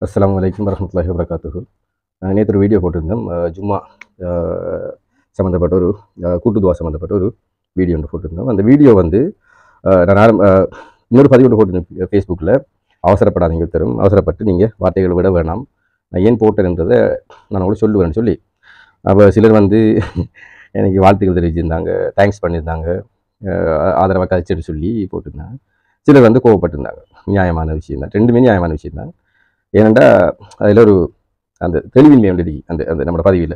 அஸ்ஸலாமு அலைக்கும் வரஹ்மத்துல்லாஹி வபரகாத்துஹு அஹ் நேத்து ஒரு வீடியோ போட்டிருந்தோம் அஹ் ஜும்மா அஹ் சம்மந்தப்பட்ட ஒரு அஹ் கூட்டுதுவா சம்மந்தப்பட்ட ஒரு வீடியோ ஒன்று போட்டிருந்தோம் அந்த வீடியோ வந்து அஹ் நான் ஆரம்- அஹ் இன்னொரு பதிவு ஒன்று போட்டிருந்தேன் ஃபேஸ்புக்கில் அவசரப்படாதீங்க தரும் அவசரப்பட்டு நீங்கள் வார்த்தைகளை விட வேணாம் நான் ஏன் போட்டேன்றதை நான் உங்களுக்கு சொல்லுவேன்னு சொல்லி அப்போ சிலர் வந்து எனக்கு வாழ்த்துக்கள் தெரிவிச்சிருந்தாங்க தேங்க்ஸ் பண்ணியிருந்தாங்க அஹ் ஆதரவாக கழிச்சிட்டு சொல்லி போட்டிருந்தாங்க சிலர் வந்து கோவப்பட்டிருந்தாங்க நியாயமான விஷயம் தான் ரெண்டுமே நியாயமான விஷயம் தான் ஏனெண்டா அதில் ஒரு அந்த தெளிவின்மை ஒன்று இருக்கு அந்த அந்த நம்ம பதிவில்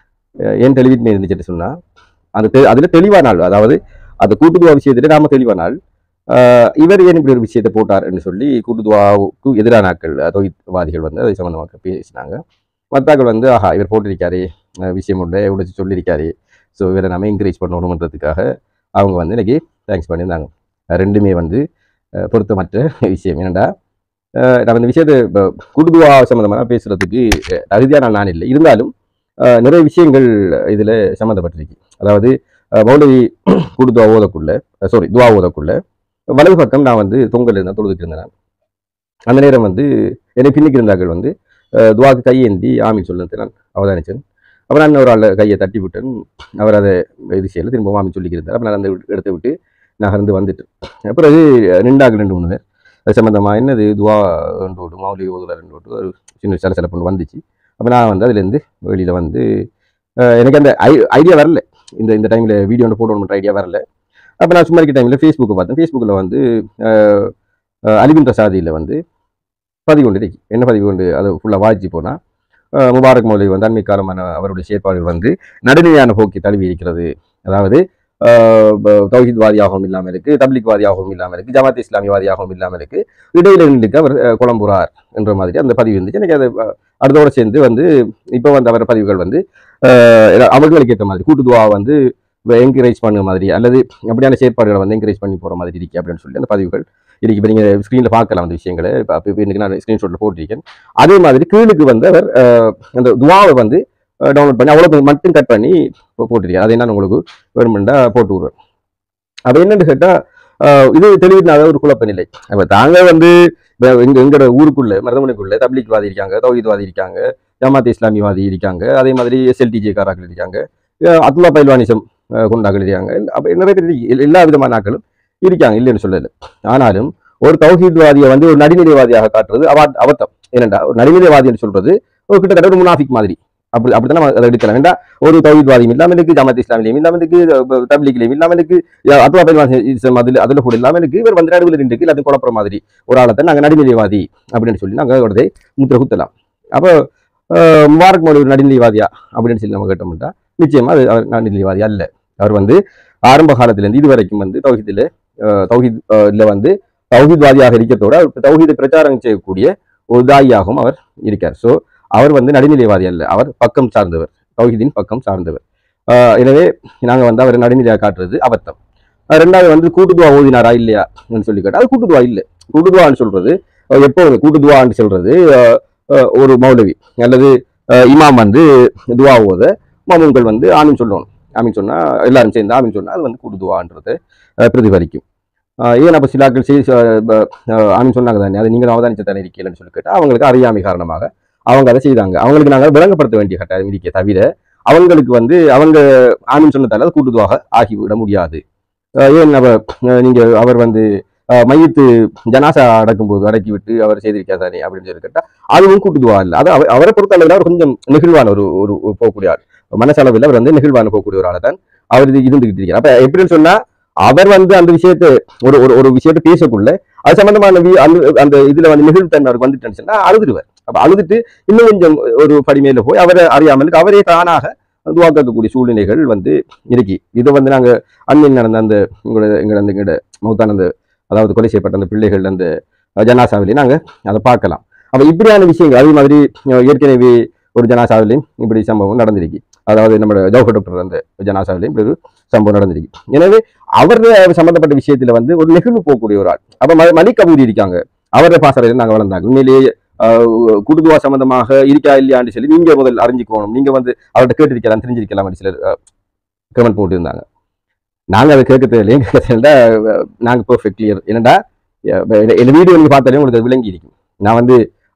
ஏன் தெளிவின்மை இருந்துச்சுன்னு சொன்னால் அந்த தெ அதில் தெளிவான ஆள் அதாவது அந்த கூட்டுதுவா விஷயத்தில் நாம தெளிவான ஆள் ஆஹ் இவர் ஏன் இப்படி ஒரு விஷயத்தை போட்டார்ன்னு சொல்லி கூட்டுதுவாவுக்கு எதிரான ஆட்கள் தொழில்வாதிகள் வந்து அதை சம்மந்தமாக பேசினாங்க மற்றாக்கள் வந்து ஆஹா இவர் போட்டிருக்காரே அஹ் விஷயம் உண்டு இவ்வளோ சொல்லியிருக்காரு ஸோ இவரை நம்ம என்கரேஜ் பண்ணணுன்றதுக்காக அவங்க வந்து இன்னைக்கு தேங்க்ஸ் பண்ணியிருந்தாங்க அஹ் ரெண்டுமே வந்து அஹ் பொருத்தமற்ற விஷயம் ஏனெண்டா அஹ் நம்ம இந்த விஷயத்தை இப்போ குடுதுவா சம்மந்தமாக பேசுகிறதுக்கு தகுதியான நான் இல்லை இருந்தாலும் அஹ் நிறைய விஷயங்கள் இதில் சம்மந்தப்பட்டிருக்கு அதாவது அஹ் மௌலவி குடுதுவா ஓதக்குள்ள சாரி துவா ஓதக்குள்ள வலது பக்கம் நான் வந்து தொங்கல் இருந்தேன் தொழுதுட்டு இருந்தேன் நான். அந்த நேரம் வந்து என்னை பின்னுக்கு இருந்தார்கள் வந்து அஹ் துவாக்கு கையேந்தி ஆமின்னு சொல்லுறது நான் அவதானிச்சேன் அப்புறம் நான் ஒரு ஆள் கையை தட்டி விட்டேன் அவர் அதை இது செய்யல திரும்ப ஆமின்னு சொல்லிக்கிறார் அப்போ நான் அந்த இடத்த விட்டு நகர்ந்து வந்துட்டு அப்புறம் அது ரெண்டாக ரெண்டு மூணு பேர் அது சம்மந்தமாக என்னது துவா ரெண்டு ஓட்டு மௌலி ஓதுல ரெண்டு ஓட்டு ஒரு சின்ன சில சில பொண்ணு வந்துச்சு அப்போ நான் வந்து அதுலேருந்து வெளியில் வந்து அஹ் எனக்கு அந்த ஐ ஐடியா வரல இந்த இந்த டைமில் வீடியோ ஒன்று போடணுன்ற ஐடியா வரல அப்போ நான் சும்மா இருக்க டைமில் ஃபேஸ்புக்கை பார்த்தேன் ஃபேஸ்புக்கில் வந்து அஹ், அஹ், அலிபின் பிரசாதியில் வந்து பதிவு கொண்டு இருக்கு என்ன பதிவு கொண்டு அதை ஃபுல்லாக வாய்ச்சி போனால் முபாரக் மௌலி வந்து அண்மை காலமான அவருடைய செயற்பாடுகள் வந்து நடுநிலையான போக்கை தழுவி இருக்கிறது அதாவது அஹ், ப- தௌஹீத்வாதியாகவும் இல்லாமல் இருக்கு தப்லிக்வாதியாகவும் இல்லாமல் இருக்கு ஜமாத் இஸ்லாமியவாதியாகவும் இல்லாமல் இருக்கு இடையில நின்றுக்கு அவர் அஹ், குழம்புறார் என்ற மாதிரி அந்த பதிவு இருந்துச்சு எனக்கு அது அஹ், அடுத்தோட சேர்ந்து வந்து இப்போ வந்து அவர் பதிவுகள் வந்து அஹ், அவர்களுக்கு ஏற்ற மாதிரி கூட்டுதுவா வந்து என்கரேஜ் பண்ண மாதிரி அல்லது அப்படியான செயற்பாடுகளை வந்து என்கரேஜ் பண்ணி போகிற மாதிரி இருக்கு அப்படின்னு சொல்லி அந்த பதிவுகள் இருக்கு இப்போ நீங்கள் ஸ்க்ரீனில் பார்க்கலாம் அந்த விஷயங்களை இப்போ இப்போ இன்னைக்கு நான் ஸ்க்ரீன்ஷாட்டில் போட்டிருக்கேன் அதே மாதிரி கீழுக்கு வந்து அவர் அஹ், அந்த துவாவை வந்து டவுன்லோட் பண்ணி அவ்வளோ மட்டும் கட் பண்ணி இப்போ போட்டிருக்கேன் அதை நான் உங்களுக்கு வேணுமெண்டா போட்டு விடுவேன் அப்போ என்னன்னு கேட்டால் இது தெளிவினாத ஒரு குழப்ப நிலை அப்போ தாங்க வந்து இப்ப எங்க எங்களோட ஊருக்குள்ள மருதமனைக்குள்ள தப்லீக்வாதி இருக்காங்க தௌஹீத்வாதி இருக்காங்க ஜமாத் இஸ்லாமியவாதி இருக்காங்க அதே மாதிரி எஸ்எல்டிஜே காராக்கள் இருக்காங்க அஹ் அத்துல்லா பைல்வானிசம் அஹ் கொண்டாக்கள் இருக்காங்க அப்போ நிறைய பேர் இருக்கு. எல்லா- எல்லா விதமான ஆட்களும் இருக்காங்க இல்லைன்னு சொல்லல ஆனாலும் ஒரு தௌஹீத்வாதியை வந்து ஒரு நடுநிலைவாதியாக காட்டுறது அவ அவத்தம் ஏனண்டா ஒரு நடுநிலைவாதின்னு சொல்றது ஒரு கிட்டத்தட்ட ஒரு முனாஃபிக் மாதிரி அப்படி அப்படித்தான் நம்ம அதை எடுக்கலாம் ஏன்டா ஒரு தௌஹீத்வாதியும் இல்லாமல் இருக்கு ஜமாத் இஸ்லாமிலையும் இல்லாமல் இருக்கு அஹ் தப்லீக்லையும் இல்லாமல் இருக்கு அத்துவா பைல்வானிசம் அதில் அதில் கூட இல்லாமல் இருக்கு இவர் வந்து நடுவில் நின்று எல்லாத்தையும் குழப்புற மாதிரி ஒரு ஆளத்தை நாங்கள் நடுநிலைவாதி அப்படின்னு சொல்லி நாங்கள் அவரதை முத்திர குத்தலாம் அப்போ அஹ், முபாரக் மோடி ஒரு நடுநிலைவாதியா அப்படின்னு சொல்லி நம்ம கேட்டோம்னா நிச்சயமா அது அவர் நடுநிலைவாதி அல்ல அவர் வந்து ஆரம்ப காலத்திலேருந்து இது வரைக்கும் வந்து தௌஹீதில் தௌஹீத் அஹ், இல்ல வந்து தௌஹீத்வாதியாக இருக்கிறதோட அவர் தௌஹீதை பிரச்சாரம் செய்யக்கூடிய ஒரு தாயியாகவும் அவர் இருக்கார் ஸோ அவர் வந்து நடுநிலைவாதி அல்ல அவர் பக்கம் சார்ந்தவர் தௌஹீதின் பக்கம் சார்ந்தவர் அஹ், எனவே நாங்கள் வந்து அவர் நடுநிலையாக காட்டுறது அபத்தம் அஹ், ரெண்டாவது வந்து கூட்டுதுவா ஓதினாரா இல்லையா சொல்லி கேட்டால் அது கூட்டுதுவா இல்லை கூட்டுதுவான்னு சொல்றது அஹ், எப்போ கூட்டுதுவான்னு சொல்றது அஹ், அஹ், ஒரு மௌலவி அல்லது அஹ், இமாம் வந்து துவா ஓத மாமூன்கள் வந்து ஆமீன் சொல்லணும் ஆமீன் சொன்னா எல்லாரும் சேர்ந்து ஆமீன் சொன்னா அது வந்து கூட்டுதுவான்றது அஹ், பிரதிபலிக்கும் அஹ், ஏன் அப்போ சிலாக்கள் செய் அஹ், ப- அஹ், ஆமீன் சொன்னாங்க தானே அது நீங்கள் அவதானிச்ச தானே இருக்கீங்கன்னு சொல்லி கேட்டால் அவங்களுக்கு அறியாமை காரணமாக அவங்க அதை செய்தாங்க அவங்களுக்கு நாங்கள் விளங்கப்படுத்த வேண்டிய கட்டாயம் இருக்கே தவிர அவங்களுக்கு வந்து அவங்க ஆமீன் சொன்னதால அது கூட்டுதுவாக ஆகிவிட முடியாது அஹ், ஏன் அவ அஹ், நீங்க அவர் வந்து அஹ், மையத்து ஜனாசா அடக்கும்போது அடக்கி விட்டு அவர் செய்திருக்கார் தானே அப்படின்னு சொல்லி கேட்டா அதுவும் கூட்டுதுவா இல்லை அது அவ- அவரை பொறுத்த அளவில் அவர் கொஞ்சம் நெகிழ்வான ஒரு ஒரு ஒரு போகக்கூடிய ஆள் மனசளவில் அவர் வந்து நெகிழ்வான போகக்கூடிய ஒரு ஆளை தான் அவர் இது இருந்துகிட்டு இருக்கிறார் அப்ப எப்படின்னு சொன்னா அவர் வந்து அந்த விஷயத்தை ஒரு ஒரு ஒரு விஷயத்தை பேசக்குள்ள அது சம்பந்தமான வி- அந்த அந்த இதுல வந்து நெகிழ்வுத்தன்மை அவருக்கு வந்துட்டுன்னு சொன்னா அழுதுருவார் அப்ப அழுதுட்டு இன்னும் கொஞ்சம் ஒரு படிமையில போய் அவரை அறியாமல் அவரே தானாக துவாக்கக்கூடிய சூழ்நிலைகள் வந்து இருக்கு இதை வந்து நாங்க அண்மையில் நடந்த அந்த எங்களோட எங்களோட அந்த எங்களோட மௌத்தான அந்த அதாவது கொலை செய்யப்பட்ட அந்த பிள்ளைகள் அந்த ஜனாசாவிலே நாங்க அதை பார்க்கலாம் அப்ப இப்படியான விஷயங்கள் அதே மாதிரி அஹ், ஏற்கனவே ஒரு ஜனாசாவிலையும் இப்படி சம்பவம் நடந்திருக்கு அதாவது நம்ம ஜவஹர் டாக்டர் அந்த ஜனாசாவிலையும் இப்படி ஒரு சம்பவம் நடந்திருக்கு எனவே அவர் சம்பந்தப்பட்ட விஷயத்துல வந்து ஒரு நெகிழ்வு போகக்கூடிய ஒரு ஆள் அப்ப ம- மலிக் கபூரி இருக்காங்க அவரோட பாசறையில் நாங்க வளர்ந்தாங்க உண்மையிலேயே ஆஹ், குடுதுவா சம்பந்தமாக இருக்கா இல்லையான்னு சொல்லி நீங்க முதல் அறிஞ்சுக்கணும் நீங்க வந்து அவர்கிட்ட கேட்டிருக்கலாம் தெரிஞ்சிருக்கலாம் சிலர் கமெண்ட் போட்டுருந்தாங்க நாங்க அதை கேட்க தேவையில்லையே கேட்க தேவையில்ல நாங்க பெர்ஃபெக்ட் கிளியர் என்னடா என் வீடியோ நீங்க பார்த்தாலே உங்களுக்கு அது விளங்கி இருக்கும் நான் வந்து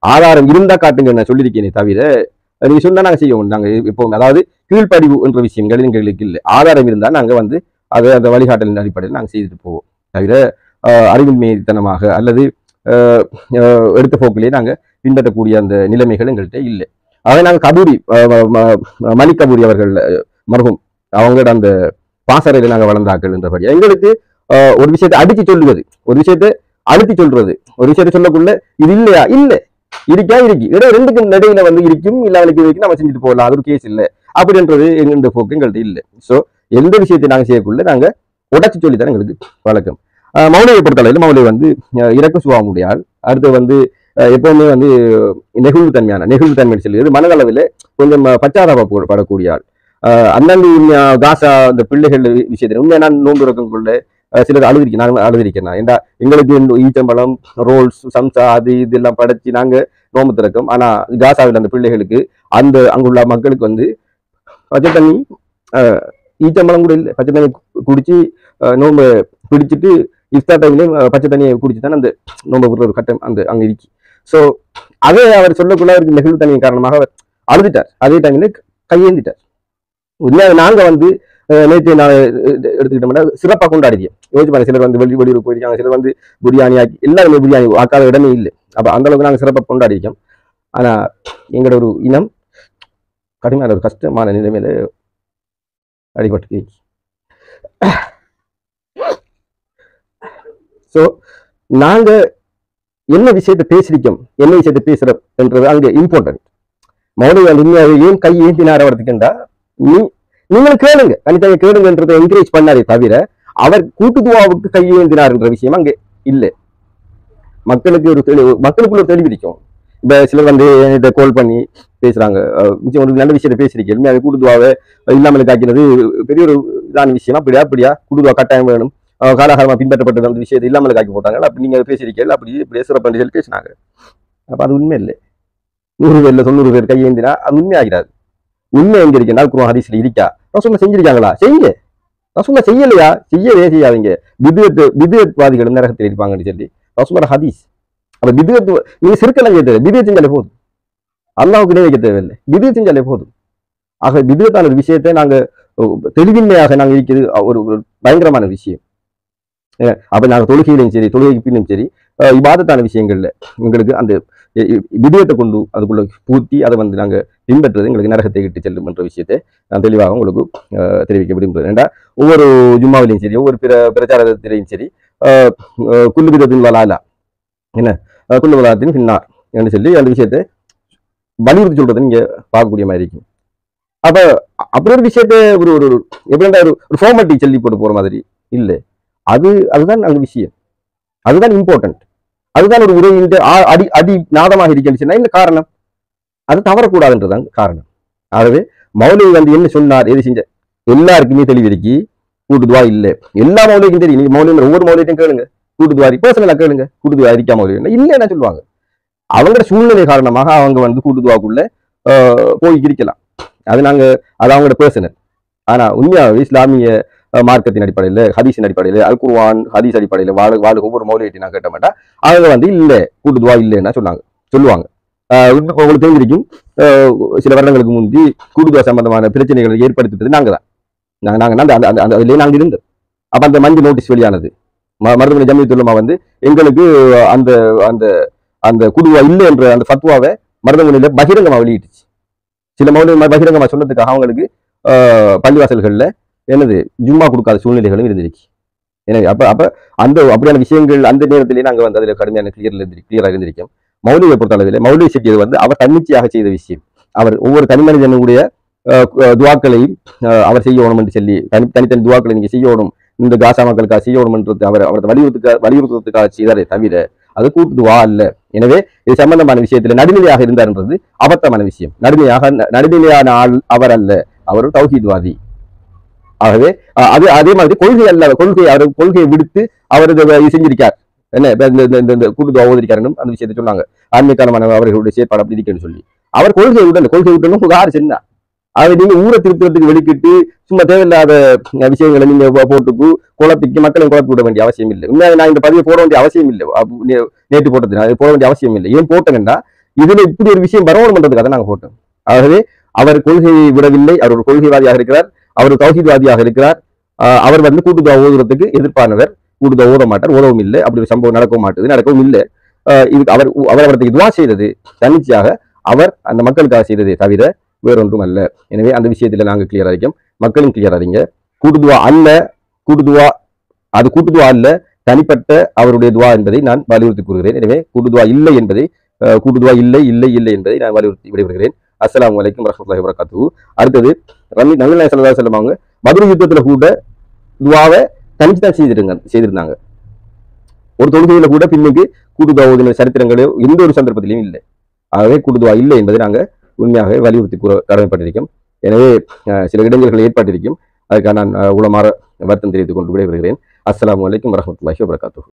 ஆதாரம் இருந்தா காட்டுங்க நான் சொல்லியிருக்கேனே தவிர நீங்க சொன்னா நாங்க செய்வோம் நாங்க இப்போ அதாவது கீழ்ப்படிவு என்ற விஷயங்கள் எங்களுக்கு இல்லை ஆதாரம் இருந்தா நாங்க வந்து அதை அந்த வழிகாட்டலின் அடிப்படையில் நாங்க செய்துட்டு போவோம் தவிர ஆஹ், அறிவின்மைத்தனமாக அல்லது ஆஹ், ஆஹ், எடுத்த போக்கிலே நாங்க பின்பற்றக்கூடிய அந்த நிலைமைகள் எங்கள்கிட்ட இல்லை அதை நாங்க கபூரி ஆஹ், ம- ம- மலிக் கபூரி அவர்கள் ஆஹ், மருகும் அவங்களோட அந்த பாசறையில நாங்க வளர்ந்தாக்கள் என்றபடி எங்களுக்கு ஆஹ், ஒரு விஷயத்தை அடிச்சு சொல்லுவது ஒரு விஷயத்தை அழுத்தி சொல்றது ஒரு விஷயத்தை சொல்லக்குள்ள இது இல்லையா இல்ல இருக்கா இருக்கு இடம் ரெண்டுக்கும் இடையில வந்து இருக்கும் இல்ல அவளுக்கு இருக்கு நம்ம செஞ்சுட்டு போகலாம் அது ஒரு கேஸ் இல்ல அப்படின்றது எங்க போக்கு எங்கள்கிட்ட இல்ல சோ எந்த விஷயத்தை நாங்க செய்யக்குள்ள நாங்க உடச்சு சொல்லித்தான் எங்களுக்கு வழக்கம் ஆஹ் மௌலியை பொறுத்தளவில் மௌலி வந்து ஆஹ் இறக்க சுவாமுடையால் அடுத்து வந்து ஆஹ் எப்பவுமே வந்து நெகிழ்வு தன்மையான நெகிழ்வு தன்மை சொல்லுது மனதளவில் கொஞ்சம் பச்சாதாப படக்கூடிய ஆள் ஆஹ் அந்தந்த உண்மையா- காசா இந்த பிள்ளைகள் விஷயத்தில் உண்மையா நான் நோன்பு இருக்கக்குள்ள ஆஹ் சிலர் அழுதிருக்கேன் நான் அழுதிருக்கேன் நான் ஏண்டா எங்களுக்கு இந்த ஈச்சம்பழம் ரோல்ஸ் சம்சா அது இதெல்லாம் படைச்சு நாங்க நோம்பு திறக்கோம் ஆனா காசாவில் அந்த பிள்ளைகளுக்கு அந்த அங்குள்ள மக்களுக்கு வந்து பச்சை தண்ணி ஆஹ் ஈச்சம்பழம் கூட இல்லை பச்சை தண்ணி கு- குடிச்சு ஆஹ் நோம்பை பிடிச்சிட்டு இஃப்தார் டைம்லேயும் பச்சை தண்ணியை குடிச்சு தான் அந்த நோம்பை விடுற ஒரு கட்டம் அந்த அங்க இருக்கு ஸோ அதே அவர் சொல்லக்குள்ள அவருக்கு நெகிழ்வு தன்மை காரணமாக அவர் அழுதுட்டார் அதே டைம்ல கையேந்திட்டார் உண்மையாக நாங்க வந்து அஹ், நேற்று நான் எடுத்துக்கிட்டோம்னா சிறப்பாக கொண்டாடிருக்கோம் யோசிச்சு பாருங்க சிலர் வந்து வெளி வெளியூர் போயிருக்காங்க சிலர் வந்து பிரியாணி ஆக்கி எல்லாருமே பிரியாணி ஆக்காத இடமே இல்லை அப்ப அந்த அளவுக்கு நாங்கள் சிறப்பாக கொண்டாடிருக்கோம் ஆனா எங்களோட ஒரு இனம் கடுமையான ஒரு கஷ்டமான நிலைமையில அடிபட்டு ஸோ நாங்க என்ன விஷயத்தை பேசிருக்கோம் என்ன விஷயத்தை பேசுறோம் என்றது அங்க இம்பார்ட்டன்ட் மௌலிக உண்மையாக ஏன் கை ஏந்தினார் அவர்த்துக்குண்டா நீ நீங்களும் கேளுங்க தனித்தனி கேளுங்கன்றதை என்கரேஜ் பண்ணாரே தவிர அவர் கூட்டுத்துவாவுக்கு கை ஏந்தினார் என்ற விஷயம் அங்கே இல்லை மக்களுக்கு ஒரு தெளிவு மக்களுக்குள்ள ஒரு தெளிவு இருக்கும் இப்ப சிலர் வந்து என்கிட்ட கால் பண்ணி பேசுறாங்க அஹ் மிச்சம் ஒரு நல்ல விஷயத்தை பேசிருக்கேன் உண்மையாக கூட்டுத்துவாவை இல்லாமல் காக்கிறது பெரிய ஒரு இதான விஷயம் அப்படியா அப்படியா கூட்டுத்துவா கட்டாயம் வேணும் அஹ் காலாகாலமா பின்பற்றப்பட்ட அந்த விஷயத்தை இல்லாமல் காக்கி போட்டாங்க அப்படி நீங்க பேசியிருக்கீங்க அப்படி இப்படி சிறப்பு சொல்லி பேசினாங்க அப்ப அது உண்மை இல்லை நூறு பேர்ல தொண்ணூறு பேர் கையேந்தினா அது உண்மை ஆகிறாது உண்மை எங்க இருக்குன்னா குருவன் ஹதீஸ்ல இருக்கா ரசூல்லா செஞ்சிருக்காங்களா செய்யுங்க ரசூல்லா செய்யலையா செய்யவே செய்யாதீங்க பிதுவத்து பிதுவத்வாதிகள் நரகத்தில் இருப்பாங்கன்னு சொல்லி ரசூலோட ஹதீஸ் அப்ப பிதுவத் நீங்க சிறுக்கெல்லாம் செய்ய தேவை பிதுவத் செஞ்சாலே போதும் அல்லாவுக்கு வைக்க தேவையில்லை பிதுவத் செஞ்சாலே போதும் ஆக பிதுவத்தான ஒரு விஷயத்தை நாங்க அஹ், தெளிவின்மையாக நாங்க இருக்கிறது ஒரு ஒரு பயங்கரமான விஷயம் ஏன், அப்ப நாங்க தொழுகையிலையும் சரி தொழுகைக்கு பின்னும் சரி அஹ், இபாதத்தான விஷயங்கள்ல உங்களுக்கு அந்த இ- இ- விடயத்தை கொண்டு அதுக்குள்ள பூத்தி அதை வந்து நாங்க பின்பற்றுறது எங்களுக்கு நரகத்தை இட்டு செல்லும் என்ற விஷயத்தை நான் தெளிவாக உங்களுக்கு அஹ், தெரிவிக்க விரும்புகிறேன் ஏண்டா ஒவ்வொரு ஜும்மாவிலையும் சரி ஒவ்வொரு பிற பிரச்சாரத்திலையும் சரி அஹ், அஹ், குல்லு விதத்தின் வலாலா என்ன அஹ், குல்லு வலாத்தின் பின்னார் என்று சொல்லி அந்த விஷயத்தை வலியுறுத்தி சொல்றதை நீங்க பார்க்கக்கூடிய மாதிரி இருக்கும் அப்ப அ- அப்படி ஒரு விஷயத்தை ஒரு ஒரு ஒரு எப்படின்னா ஒரு ஒரு ஃபார்மாலிட்டி சொல்லி போட்டு போற மாதிரி இல்லை அது அதுதான் அந்த விஷயம் அதுதான் இம்பார்ட்டன்ட் அதுதான் ஒரு உரையின் ஆ- அடி அடி நாதமாக இருக்கின்றன இந்த காரணம் அது தவறக்கூடாதுன்றதான் காரணம் ஆகவே மௌலவி வந்து என்ன சொன்னார் எது செஞ்ச எல்லாருக்குமே தெளிவு இருக்கி கூட்டுதுவா இல்லை எல்லா மௌலிக்கும் தெரியும் நீங்க மௌலியம் ஒவ்வொரு மௌலியத்தையும் கேளுங்க கூட்டுதுவாரி பர்சனலா கேளுங்க கூட்டுதுவா இருக்கா மௌலியம் இல்லை என்ன சொல்லுவாங்க அவங்களோட சூழ்நிலை காரணமாக அவங்க வந்து கூட்டுதுவாக்குள்ள ஆஹ், போய் இருக்கலாம் அது நாங்க அது அவங்களோட பர்சனல் ஆனா உண்மையாகவே இஸ்லாமிய அஹ், மார்க்கத்தின் அடிப்படையில் ஹதீஸின் அடிப்படையில் அல் குர்ஆன் ஹதீஸ் அடிப்படையில் வாழ வாழ ஒவ்வொரு மௌலியத்தையும் நான் கேட்ட மாட்டேன் அவங்க வந்து இல்லை கூட்டுதுவா இல்லைன்னா சொன்னாங்க சொல்லுவாங்க ஆஹ் உண்மை- உங்களுக்கு தெரிஞ்சிருக்கும் ஆஹ் சில வருடங்களுக்கு முந்தி கூடுதுவா சம்பந்தமான பிரச்சனைகளை ஏற்படுத்திட்டது நாங்க தான் நாங்க நாங்க அந்த அந்த- அந்த அதுலேயே நாங்க இருந்தோம் அப்ப அந்த மஞ்சள் நோட்டீஸ் வெளியானது ம- மருதமலை ஜமியத்துல்லமா வந்து எங்களுக்கு அந்த அந்த அந்த குடுவா இல்லை என்ற அந்த ஃபத்வாவை மருதமலையில பகிரங்கமா வெளியிட்டுச்சு சில மௌலிய பகிரங்கமா சொன்னதுக்காக அவங்களுக்கு ஆஹ் பள்ளிவாசல்கள்ல என்னது ஜும்மா கொடுக்காத சூழ்நிலைகளும் இருந்திருக்கு எனவே அப்ப அப்ப அந்த அப்படியான விஷயங்கள் அந்த நேரத்திலேயே நாங்க வந்து அதுல கடுமையான கிளியர்ல இருந்து கிளியரா இருந்திருக்கோம் மௌலியை பொறுத்தளவில் மௌலியை செட்டியது வந்து அவர் தன்னிச்சையாக செய்த விஷயம் அவர் ஒவ்வொரு தனி மனிதனுடைய அஹ், அஹ், துவாக்களையும் அஹ், அவர் செய்யணும் என்று சொல்லி தனி தனித்தனி துவாக்களை நீங்க செய்யணும் இந்த காசா மக்களுக்காக செய்யணும்ன்றது அவர் அவரது வலியுறுத்துக்க வலியுறுத்துவதற்காக செய்தாரே தவிர அது கூட்டு துவா அல்ல எனவே இது சம்பந்தமான விஷயத்துல நடுநிலையாக இருந்தார்ன்றது அபத்தமான விஷயம் நடுநிலையாக நடுநிலையான ஆள் அவர் அல்ல அவர் ஒரு தௌஹீத்வாதி ஆகவே அஹ், அது அதே மாதிரி கொள்கை அல்ல கொள்கை அவர் கொள்கையை விடுத்து அவர் இதை இது செஞ்சிருக்கார் என்ன இப்ப இந்த இந்த- இந்த- இந்த கூட்டு ஓதிருக்காருன்னு அந்த விஷயத்தை சொன்னாங்க ஆன்மீகமான அவர்களுடைய செயற்பாடு அப்படி இருக்குன்னு சொல்லி அவர் கொள்கையை விடல கொள்கை விட்டணும் யாரு சின்ன அதை நீங்க ஊரை திருத்துறதுக்கு வெளிக்கிட்டு சும்மா தேவையில்லாத அஹ், விஷயங்களை நீங்க போ- போட்டுக்கு குழப்பிக்கு மக்களை குழப்பி விட வேண்டிய அவசியம் இல்லை உண்மையாக நான் இந்த பதிவை போட வேண்டிய அவசியம் இல்லை அப்ப நே- நேற்று போட்டது நான் இது போட வேண்டிய அவசியம் இல்லை ஏன் போட்டேன்னா இதுல இப்படி ஒரு விஷயம் வரணும்ன்றதுக்காக நாங்க போட்டோம் ஆகவே அவர் கொள்கையை விடவில்லை அவர் ஒரு கொள்கைவாதியாக இருக்கிறார் அவர் ஒரு தௌஹீத்வாதியாக இருக்கிறார் ஆஹ் அவர் வந்து கூட்டுதுவா ஓதுறதுக்கு எதிர்ப்பானவர் கூட்டுதுவா ஓத மாட்டார் ஓதவும் இல்லை அப்படி ஒரு சம்பவம் நடக்கவும் மாட்டுது நடக்கவும் இல்லை ஆஹ் இது அவர் அவர் அவருக்கு துவா செய்தது தன்னிச்சையாக அவர் அந்த மக்களுக்காக செய்ததே தவிர வேறொன்றும் அல்ல எனவே அந்த விஷயத்துல நாங்க கிளியர் ஆகிக்கும் மக்களும் கிளியர் ஆறீங்க கூட்டுதுவா அல்ல கூட்டுதுவா அது கூட்டுதுவா அல்ல தனிப்பட்ட அவருடைய துவா என்பதை நான் வலியுறுத்தி கூறுகிறேன் எனவே கூட்டுதுவா இல்லை என்பதை அஹ், கூட்டுதுவா இல்லை இல்லை இல்லை என்பதை நான் வலியுறுத்தி விடைபெறுகிறேன் அஸ்ஸலாமு அலைக்கும் வரஹ்மத்துல்லாஹி வபரகாத்துஹு அடுத்தது ரமி நபிகள் ஸல்லல்லாஹு அலைஹி அவங்க மதுரை யுத்தத்துல கூட துவாவை தனிச்சு தான் செய்திருங்க செய்திருந்தாங்க ஒரு தொழுகையில கூட பின்னுக்கு கூட்டுதுவா ஓதின சரித்திரங்களோ எந்த ஒரு சந்தர்ப்பத்திலையும் இல்லை ஆகவே கூட்டுதுவா இல்லை என்பதை நாங்க உண்மையாக வலியுறுத்தி கூற கடமைப்பட்டிருக்கோம் எனவே அஹ், சில இடைஞ்சல்கள் ஏற்பட்டிருக்கும் அதுக்காக நான் அஹ், உளமாற வருத்தம் தெரிவித்துக் கொண்டு விடைபெறுகிறேன் அஸ்ஸலாமு அலைக்கும் வரஹ்மத்துல்லாஹி வபரகாத்துஹு